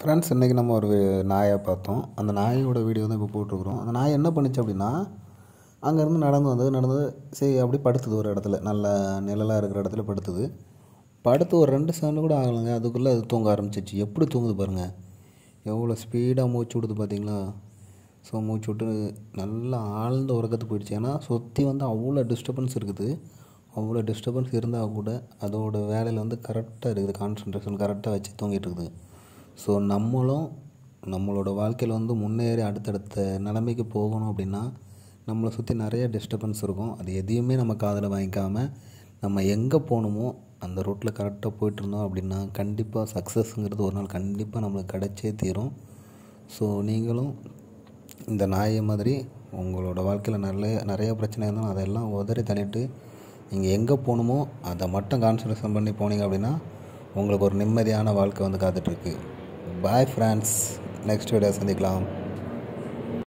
friends இன்றைக்கி நம்ம ஒரு நாயை பார்த்தோம் அந்த நாயோட வீடியோ தான் இப்போ போட்டிருக்குறோம் அந்த நாய் என்ன பண்ணுச்சு அப்படின்னா அங்கேருந்து நடந்து வந்தது நடந்து சரி அப்படி படுத்துது ஒரு இடத்துல நல்ல நிழலாக இருக்கிற இடத்துல படுத்துது படுத்து ஒரு ரெண்டு செகண்ட் கூட ஆகலைங்க அதுக்குள்ளே அது தூங்க ஆரம்பிச்சிச்சு எப்படி தூங்குது பாருங்கள் எவ்வளோ ஸ்பீடாக மூச்சு விடுது பார்த்தீங்களா ஸோ மூச்சு விட்டு நல்லா ஆழ்ந்த உறக்கத்துக்கு போயிடுச்சு ஏன்னா சுற்றி வந்து அவ்வளோ டிஸ்டர்பன்ஸ் இருக்குது அவ்வளோ டிஸ்டர்பன்ஸ் இருந்தால் கூட அதோட வேலையில் வந்து கரெக்டாக இருக்குது கான்சன்ட்ரேஷன் கரெக்டாக வச்சு தூங்கிட்டு இருக்குது ஸோ நம்மளும் நம்மளோட வாழ்க்கையில் வந்து முன்னேறி அடுத்தடுத்த நிலைமைக்கு போகணும் அப்படின்னா நம்மளை சுற்றி நிறைய டிஸ்டர்பன்ஸ் இருக்கும் அது எதையுமே நம்ம காதில் வாங்கிக்காமல் நம்ம எங்கே போகணுமோ அந்த ரூட்டில் கரெக்டாக போயிட்டு இருந்தோம் அப்படின்னா கண்டிப்பாக சக்ஸஸ்ங்கிறது ஒரு நாள் கண்டிப்பாக நம்மளுக்கு கிடைச்சே தீரும் ஸோ நீங்களும் இந்த நாயை மாதிரி உங்களோட வாழ்க்கையில் நிறைய நிறைய பிரச்சனை இருந்தாலும் அதெல்லாம் உதறி தள்ளிட்டு நீங்கள் எங்கே போகணுமோ அதை மட்டும் கான்சன்ட்ரேஷன் பண்ணி போனீங்க அப்படின்னா உங்களுக்கு ஒரு நிம்மதியான வாழ்க்கை வந்து காத்துட்ருக்கு பாய் ஃப்ரெண்ட்ஸ் நெக்ஸ்ட் வீடியோ சந்திக்கலாம்